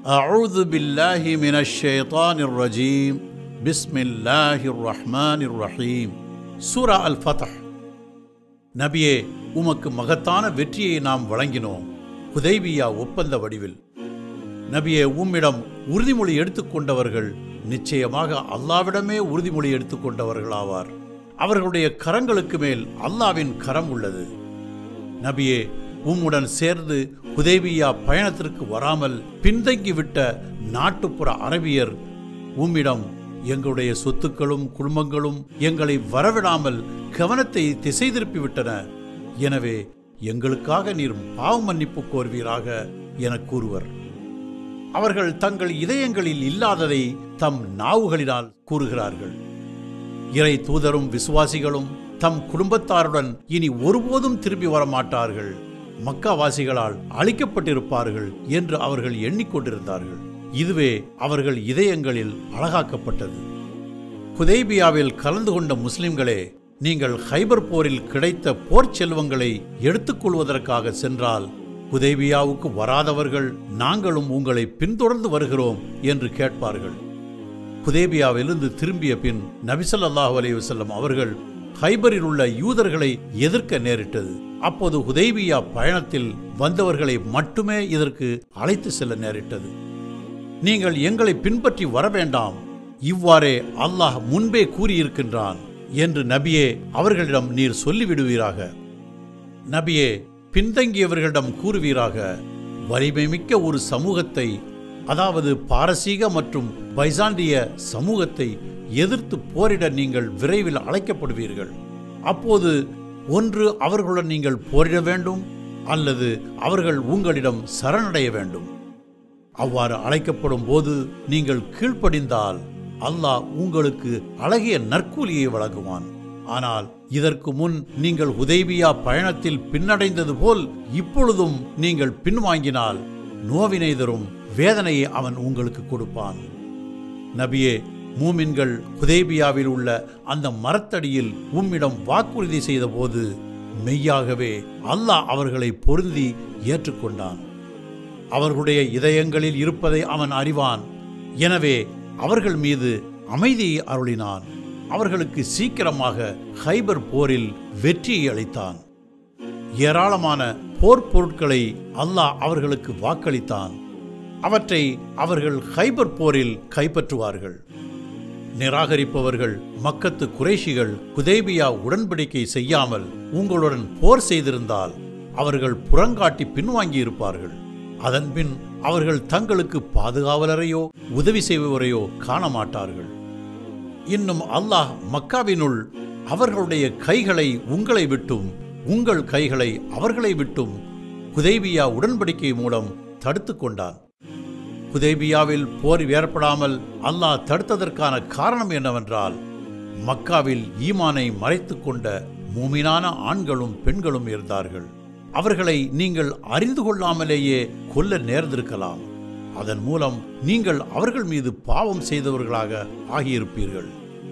أعوذ بالله من الشيطان الرجيم بسم الله الرحمن الرحيم சூரா அல் ஃபத்ஹ் நபியே உமக்கு மகத்தான வெற்றியை நாம் வழங்கினோம் ஹுதைபியா ஒப்பந்த வடிவில் நபியே உம்மிடம் உறுதிமொழி எடுத்துக்கொண்டவர்கள் நிச்சயமாக அல்லாவிடமே உறுதிமொழி எடுத்துக்கொண்டவர்களாவார் அவர்களுடைய கரங்களுக்கு மேல் அல்லாவின் கரம் உள்ளது நபியே உம்முடன் சேர்ந்து ஹுதைபியா பயணத்திற்கு வராமல் பின்தங்கிவிட்ட நாட்டுப்புற அரபியர் உம்மிடம் எங்களுடைய சொத்துக்களும் குடும்பங்களும் எங்களை வரவிடாமல் கவனத்தை திசை திருப்பிவிட்டன எனவே எங்களுக்காக நீர் பாவ மன்னிப்பு கோருவீராக என கூறுவர் அவர்கள் தங்கள் இதயங்களில் இல்லாததை தம் நாவுகளினால் கூறுகிறார்கள் இறை தூதரும் விசுவாசிகளும் தம் குடும்பத்தாருடன் இனி ஒருபோதும் திரும்பி வரமாட்டார்கள் மக்காவாசிகளால் அழிக்கப்பட்டிருப்பார்கள் என்று அவர்கள் எண்ணிக்கொண்டிருந்தார்கள் இதுவே அவர்கள் இதயங்களில் அழகாக்கப்பட்டது ஹுதைபியாவில் கலந்து கொண்ட முஸ்லிம்களே நீங்கள் ஹைபர் போரில் கிடைத்த போர்ச் செல்வங்களை எடுத்துக்கொள்வதற்காக சென்றால் ஹுதைபியாவுக்கு வராதவர்கள் நாங்களும் உங்களை பின்தொடர்ந்து வருகிறோம் என்று கேட்பார்கள் ஹுதேபியாவிலிருந்து திரும்பிய பின் நபிசல்லாஹு அலைஹி வஸல்லம் அவர்கள் ஹைபரில் உள்ள யூதர்களை எதிர்க்க நேரிட்டது அப்போது ஹுதைபியா பயணத்தில் வந்தவர்களை மட்டுமே இதற்கு அழைத்து செல்ல நேரிட்டது நீங்கள் எங்களை பின்பற்றி வர வேண்டாம் இவ்வாறே அல்லாஹ் முன்பே கூறியிருக்கின்றான் என்று நபியே அவர்களிடம் நீர் சொல்லிவிடுவீராக நபியே பின்தங்கியவர்களிடம் கூறுவீராக வலிமை மிக்க ஒரு சமூகத்தை அதாவது பாரசீக மற்றும் பைசாண்டிய சமூகத்தை எதிர்த்து போரிட நீங்கள் விரைவில் அழைக்கப்படுவீர்கள் அப்போது ஒன்று அவர்களுடன் நீங்கள் போரிட வேண்டும் அல்லது அவர்கள் உங்களிடம் சரணடைய வேண்டும் அவ்வாறு அழைக்கப்படும் போது நீங்கள் கீழ்ப்படிந்தால் அல்லாஹ் உங்களுக்கு அழகிய நற்கூலியை வழங்குவான் ஆனால் இதற்கு முன் நீங்கள் உதய்பியா பயணத்தில் பின்னடைந்தது போல் இப்பொழுதும் நீங்கள் பின்வாங்கினால் நோவினை தரும் வேதனையை அவன் உங்களுக்கு கொடுப்பான் நபியே மூமின்கள் ஹுதேபியாவில் உள்ள அந்த மரத்தடியில் உம்மிடம் வாக்குறுதி செய்தபோது மெய்யாகவே அல்லாஹ் அவர்களை பொருந்தி ஏற்றுக்கொண்டான் அவர்களுடைய இதயங்களில் இருப்பதை அவன் அறிவான் எனவே அவர்கள் மீது அமைதியை அருளினான் அவர்களுக்கு சீக்கிரமாக ஹைபர் போரில் வெற்றியை அளித்தான் ஏராளமான போர் பொருட்களை அல்லாஹ் அவர்களுக்கு வாக்களித்தான் அவற்றை அவர்கள் ஹைபர் போரில் கைப்பற்றுவார்கள் நிராகரிப்பவர்கள் மக்கத்து குறைஷிகள் குதேபியா உடன்படிக்கை செய்யாமல் உங்களுடன் போர் செய்திருந்தால் அவர்கள் புறங்காட்டி பின்வாங்கி இருப்பார்கள் அதன்பின் அவர்கள் தங்களுக்கு பாதுகாவலரையோ உதவி செய்பவரையோ காண மாட்டார்கள் இன்னும் அல்லாஹ் மக்காவினுள் அவர்களுடைய கைகளை உங்களை விட்டும் உங்கள் கைகளை அவர்களை விட்டும் குதைபியா உடன்படிக்கை மூலம் தடுத்து கொண்டான் குதைபியாவில் போர் ஏற்படாமல் அல்லாஹ் தடுத்ததற்கான காரணம் என்னவென்றால் மக்காவில் ஈமானை மறைத்து கொண்ட மூமினான ஆண்களும் பெண்களும் இருந்தார்கள் அவர்களை நீங்கள் அறிந்து கொள்ளாமலேயே கொல்ல நேர்ந்திருக்கலாம் அதன் மூலம் நீங்கள் அவர்கள் மீது பாவம் செய்தவர்களாக ஆகியிருப்பீர்கள்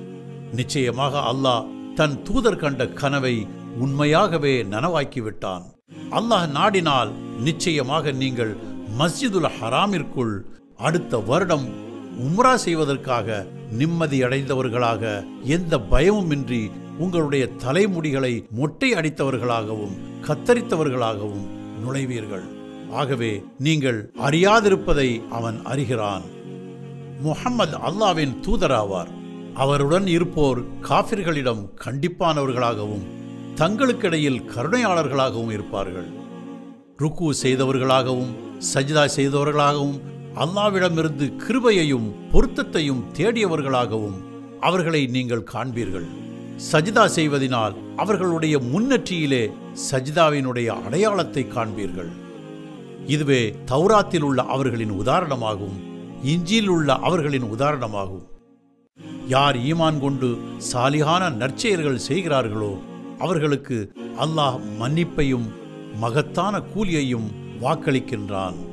நிச்சயமாக அல்லாஹ் தன் தூதர் கண்ட கனவை உண்மையாகவே நனவாக்கிவிட்டான் அல்லாஹ் நாடினால் நிச்சயமாக நீங்கள் மஸ்ஜிதுல் ஹராமிற்குள் அடுத்த வருடம் உம்ரா செய்வதற்காக நிம்மதி அடைந்தவர்களாக எந்த பயமுமின்றி உங்களுடைய தலைமுடிகளை மொட்டை அடித்தவர்களாகவும் கத்தரித்தவர்களாகவும் நுழைவீர்கள் ஆகவே நீங்கள் அறியாதிருப்பதை அவன் அறிகிறான் முஹம்மது அல்லாவின் தூதராவார் அவருடன் இருப்போர் காபிர்களிடம் கண்டிப்பானவர்களாகவும் தங்களுக்கிடையில் கருணையாளர்களாகவும் இருப்பார்கள் ருக்கு செய்தவர்களாகவும் சஜிதா செய்தவர்களாகவும் அல்லாவிடமிருந்து கிருபையையும் பொருத்தத்தையும் தேடியவர்களாகவும் அவர்களை நீங்கள் காண்பீர்கள் சஜிதா செய்வதினால் அவர்களுடைய முன்னெற்றியிலே சஜிதாவினுடைய அடையாளத்தை காண்பீர்கள் இதுவே தௌராத்தில் உள்ள அவர்களின் உதாரணமாகும் இஞ்சியில் உள்ள அவர்களின் உதாரணமாகும் யார் ஈமான் கொண்டு சாலிகான நற்செயல்கள் செய்கிறார்களோ அவர்களுக்கு அல்லாஹ் மன்னிப்பையும் மகத்தான கூலியையும் வாக்களிக்கின்றான்